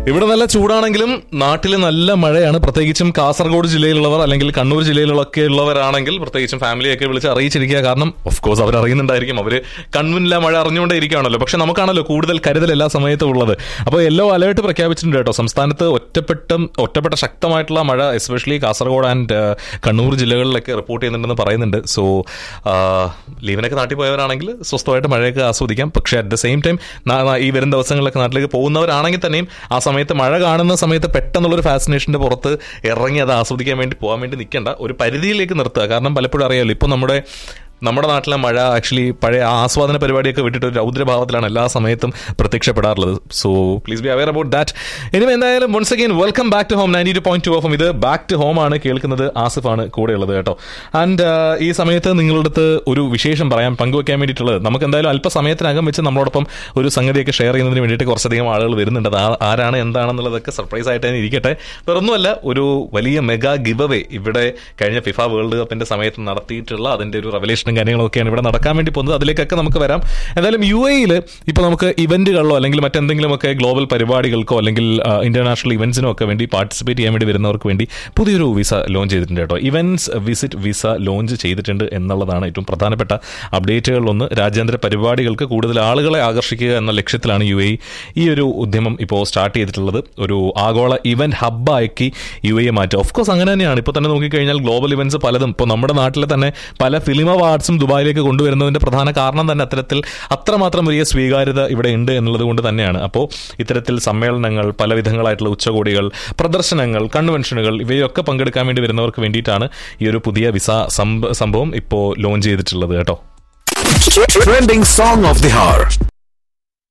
ഇവിടെ നല്ല ചൂടാണെങ്കിലും നാട്ടിൽ നല്ല മഴയാണ് പ്രത്യേകിച്ചും കാസർഗോഡ് ജില്ലയിലുള്ളവർ അല്ലെങ്കിൽ കണ്ണൂർ ജില്ലയിലൊക്കെ ഉള്ളവരാണെങ്കിൽ പ്രത്യേകിച്ചും ഫാമിലിയൊക്കെ വിളിച്ച് അറിയിച്ചിരിക്കുക കാരണം ഓഫ് കോഴ്സ് അവർ അറിയുന്നുണ്ടായിരിക്കും അവർ കൺമുന്നില്ല മഴ അറിഞ്ഞുകൊണ്ടേ ഇരിക്കുകയാണല്ലോ പക്ഷെ നമുക്കാണല്ലോ കൂടുതൽ കരുതൽ എല്ലാ സമയത്തും ഉള്ളത് അപ്പോൾ യെല്ലോ അലേർട്ട് പ്രഖ്യാപിച്ചിട്ടുണ്ട് കേട്ടോ സംസ്ഥാനത്ത് ഒറ്റപ്പെട്ട ഒറ്റപ്പെട്ട ശക്തമായിട്ടുള്ള മഴ എസ്പെഷ്യലി കാസർഗോഡ് ആൻഡ് കണ്ണൂർ ജില്ലകളിലൊക്കെ റിപ്പോർട്ട് ചെയ്യുന്നുണ്ടെന്ന് പറയുന്നുണ്ട് സോ ലീവിനൊക്കെ നാട്ടിൽ പോയവരാണെങ്കിൽ സ്വസ്ഥമായിട്ട് മഴയൊക്കെ ആസ്വദിക്കാം പക്ഷേ അറ്റ് ദ സെയിം ടൈം ഈ വരും ദിവസങ്ങളിലൊക്കെ നാട്ടിലേക്ക് പോകുന്നവരാണെങ്കിൽ തന്നെയും ആ സമയത്ത് മഴ കാണുന്ന സമയത്ത് പെട്ടെന്നുള്ളൊരു ഫാസിനേഷന്റെ പുറത്ത് ഇറങ്ങി അത് ആസ്വദിക്കാൻ വേണ്ടി പോകാൻ വേണ്ടി നിൽക്കേണ്ട ഒരു പരിധിയിലേക്ക് നിർത്തുക കാരണം പലപ്പോഴും അറിയാമല്ലോ ഇപ്പോൾ നമ്മുടെ നമ്മുടെ നാട്ടിലെ മഴ ആക്ച്വലി പഴയ ആ ആസ്വാദന പരിപാടിയൊക്കെ വിട്ടിട്ട് ഒരു രൗദ്രഭാവത്തിലാണ് എല്ലാ സമയത്തും പ്രത്യക്ഷപ്പെടാറുള്ളത് so please be aware about that ഇനി എന്തായാലും once again welcome back to home ninety two point two ഓഫും ഇത് ബാക്ക് ടു ഹോം ആണ് കേൾക്കുന്നത് ആസിഫാണ് കൂടെയുള്ളത് കേട്ടോ ആൻഡ് ഈ സമയത്ത് നിങ്ങളുടെ അടുത്ത് ഒരു വിശേഷം പറയാൻ പങ്കുവെക്കാൻ വേണ്ടിയിട്ടുള്ളത് നമുക്ക് എന്തായാലും അല്പസമയത്തിനകം വെച്ച് നമ്മളോടൊപ്പം ഒരു സംഗതിയൊക്കെ ഷെയർ ചെയ്യുന്നതിന് വേണ്ടിയിട്ട് കുറച്ചധികം ആളുകൾ വരുന്നുണ്ട് അത് ആ- ആരാണ് എന്താണെന്നുള്ളതൊക്കെ സർപ്രൈസ് ആയിട്ട് തന്നെ ഇരിക്കട്ടെ വേറൊന്നുമല്ല ഒരു വലിയ മെഗാ ഗിവ് അവേ ഇവിടെ കഴിഞ്ഞ ഫിഫ വേൾഡ് കപ്പിന്റെ സമയത്ത് നടത്തിയിട്ടുള്ള അതിന്റെ ഒരു റവലേഷനും കാര്യങ്ങളൊക്കെയാണ് ഇവിടെ നടക്കാൻ വേണ്ടി പോകുന്നത് അതിലേക്കൊക്കെ നമുക്ക് വരാം എന്തായാലും യു എയിൽ ഇപ്പോൾ നമുക്ക് ഇവന്റുകളിലോ അല്ലെങ്കിൽ മറ്റെന്തെങ്കിലുമൊക്കെ ഗ്ലോബൽ പരിപാടികൾക്കോ അല്ലെങ്കിൽ ഇന്റർനാഷണൽ ഇവന്റ്സിനോ ഒക്കെ വേണ്ടി പാർട്ടിസിപ്പേറ്റ് ചെയ്യാൻ വേണ്ടി വരുന്നവർക്ക് വേണ്ടി പുതിയൊരു വിസ ലോഞ്ച് ചെയ്തിട്ടുണ്ട് കേട്ടോ ഇവന്റ്സ് വിസിറ്റ് വിസ ലോഞ്ച് ചെയ്തിട്ടുണ്ട് എന്നുള്ളതാണ് ഏറ്റവും പ്രധാനപ്പെട്ട അപ്ഡേറ്റുകളിലൊന്ന് രാജ്യാന്തര പരിപാടികൾക്ക് കൂടുതൽ ആളുകളെ ആകർഷിക്കുക എന്ന ലക്ഷ്യത്തിലാണ് യു എ ഈ ഒരു ഉദ്യമം ഇപ്പോൾ സ്റ്റാർട്ട് ചെയ്തിട്ടുള്ളത് ഒരു ആഗോള ഇവന്റ് ഹബ്ബാക്കി യു എ മാറ്റുക ഓഫ് കോഴ്സ് അങ്ങനെ തന്നെയാണ് ഇപ്പോൾ തന്നെ നോക്കിക്കഴിഞ്ഞാൽ ഗ്ലോബൽ ഇവന്റ്സ് പലതും ഇപ്പോൾ നമ്മുടെ നാട്ടിലെ തന്നെ പല ഫിലിം അവാർഡ്സും ദുബായിലേക്ക് കൊണ്ടുവരുന്നതിന്റെ പ്രധാന കാരണം തന്നെ അത്തരത്തിൽ അത്രമാത്രം വലിയ സ്വീകാര്യത ഇവിടെ ഉണ്ട് എന്നുള്ളത് കൊണ്ട് തന്നെയാണ് അപ്പോൾ ഇത്തരത്തിൽ സമ്മേളനങ്ങൾ പലവിധങ്ങളായിട്ടുള്ള ഉച്ചകോടികൾ പ്രദർശനങ്ങൾ കൺവെൻഷനുകൾ ഇവയൊക്കെ പങ്കെടുക്കാൻ വേണ്ടി വരുന്നവർക്ക് വേണ്ടിയിട്ടാണ് ഈ ഒരു പുതിയ വിസ സംഭ- സംഭവം ഇപ്പോൾ ലോഞ്ച് ചെയ്തിട്ടുള്ളത് കേട്ടോ Trending song of the hour.